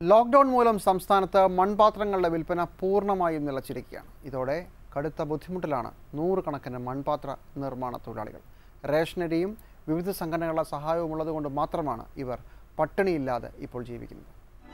lockdown മൂലം സംസ്ഥാനത്ത് മൺപാത്രങ്ങളുടെ വിൽപ്പന പൂർണ്ണമായും നിലച്ചിരിക്കുകയാണ് ഇതോടെ കടുത്ത ബുദ്ധിമുട്ടിലാണ് നൂറുകണക്കിന് മൺപാത്ര നിർമ്മാണ തൊഴിലാളികൾ റേഷനരിയും വിവിധ സംഘടനകളുടെ സഹായവും ഉള്ളതുകൊണ്ട് മാത്രമാണ് ഇവർ പട്ടിണിയില്ലാതെ ഇപ്പോൾ ജീവിക്കുന്നത്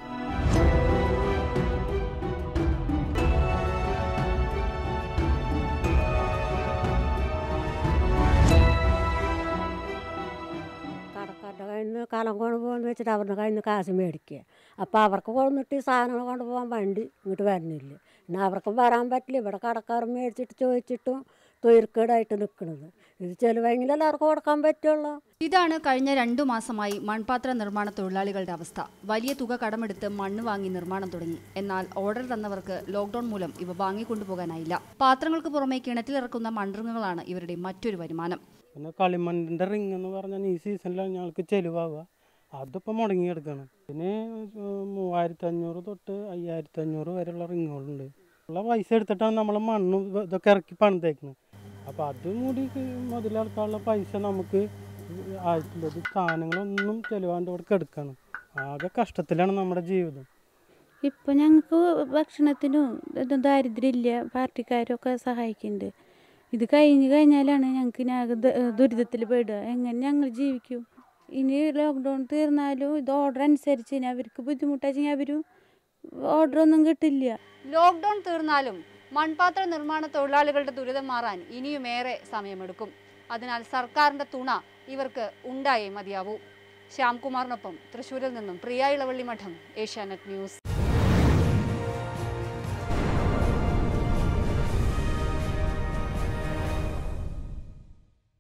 കടക്കാരുടെ കയ്യിൽ നിന്ന് കലം കൊണ്ട് പോകുന്ന വെച്ചിട്ട് അവരുടെ കയ്യിൽ നിന്ന് കാശ് മേടിക്കുക അപ്പോൾ അവർക്ക് കൊണ്ടിട്ട് ഈ സാധനങ്ങൾ കൊണ്ടുപോകാൻ വണ്ടി ഇങ്ങോട്ട് വരുന്നില്ല പിന്നെ അവർക്കും വരാൻ പറ്റില്ല ഇവിടെ കടക്കാർ മേടിച്ചിട്ട് ചോദിച്ചിട്ടും തൊഴിൽക്കേടായിട്ട് നിൽക്കുന്നത് ഇത് ചിലവെങ്കിലും എല്ലാവർക്കും കൊടുക്കാൻ പറ്റുള്ളൂ ഇതാണ് കഴിഞ്ഞ രണ്ടു മാസമായി മൺപാത്ര നിർമ്മാണ തൊഴിലാളികളുടെ അവസ്ഥ വലിയ തുക കടമെടുത്ത് മണ്ണ് വാങ്ങി നിർമ്മാണം തുടങ്ങി എന്നാൽ ഓർഡർ തന്നവർക്ക് ലോക്ഡൌൺ മൂലം ഇവ വാങ്ങിക്കൊണ്ടുപോകാനായില്ല പാത്രങ്ങൾക്ക് പുറമെ കിണറ്റിലിറക്കുന്ന മൺറിങ്ങുകളാണ് ഇവരുടെ മറ്റൊരു വരുമാനം പിന്നെ കളിമണ്ണിൻ്റെ റിങ് എന്ന് പറഞ്ഞാൽ ഈ സീസണിലാണ് ഞങ്ങൾക്ക് ചെലവാകുക അതിപ്പോൾ മുടങ്ങിയെടുക്കണം പിന്നെ ഏഹ്, മൂവായിരത്തി അഞ്ഞൂറ് തൊട്ട് അയ്യായിരത്തി അഞ്ഞൂറ് വരെയുള്ള റിങ്ങുകളുണ്ട് ഉള്ള പൈസ എടുത്തിട്ടാണ് നമ്മൾ മണ്ണ് ഇതൊക്കെ ഇറക്കി പണിതേക്കുന്നത് അപ്പോൾ അതും കൂടി മുതലെടുക്കാനുള്ള പൈസ നമുക്ക് ആയിട്ടില്ല ഇത് സാധനങ്ങളൊന്നും ചെലവാണ്ട് ഇവിടെ കിടക്കണം ആകെ കഷ്ടത്തിലാണ് നമ്മുടെ ജീവിതം ഇപ്പം ഞങ്ങൾക്ക് ഭക്ഷണത്തിനും ഇതും ദാരിദ്ര്യമില്ല പാർട്ടിക്കാരൊക്കെ സഹായിക്കുന്നുണ്ട് ഇത് കഴിഞ്ഞ് കഴിഞ്ഞാലാണ് ഞങ്ങൾക്ക് ആകെ ദുരിതത്തിൽ പെടുക എങ്ങനെ ഞങ്ങൾ ജീവിക്കും ഇനി ലോക്ക്ഡൗൺ തീർന്നാലും ഇത് ഓർഡർ അനുസരിച്ച് ഇനി അവർക്ക് ബുദ്ധിമുട്ടാച്ചെങ്കിൽ അവരും ഓർഡറൊന്നും കിട്ടില്ല ലോക്ഡൌൺ തീർന്നാലും മൺപാത്ര നിർമ്മാണ തൊഴിലാളികളുടെ ദുരിതം മാറാൻ ഇനിയുമേറെ സമയമെടുക്കും അതിനാൽ സർക്കാരിന്റെ തുണ ഇവർക്ക് ഉണ്ടായേ മതിയാവൂ ശ്യാംകുമാറിനൊപ്പം തൃശൂരിൽ നിന്നും പ്രിയ ഇളവള്ളി മഠം ഏഷ്യാനെറ്റ് ന്യൂസ്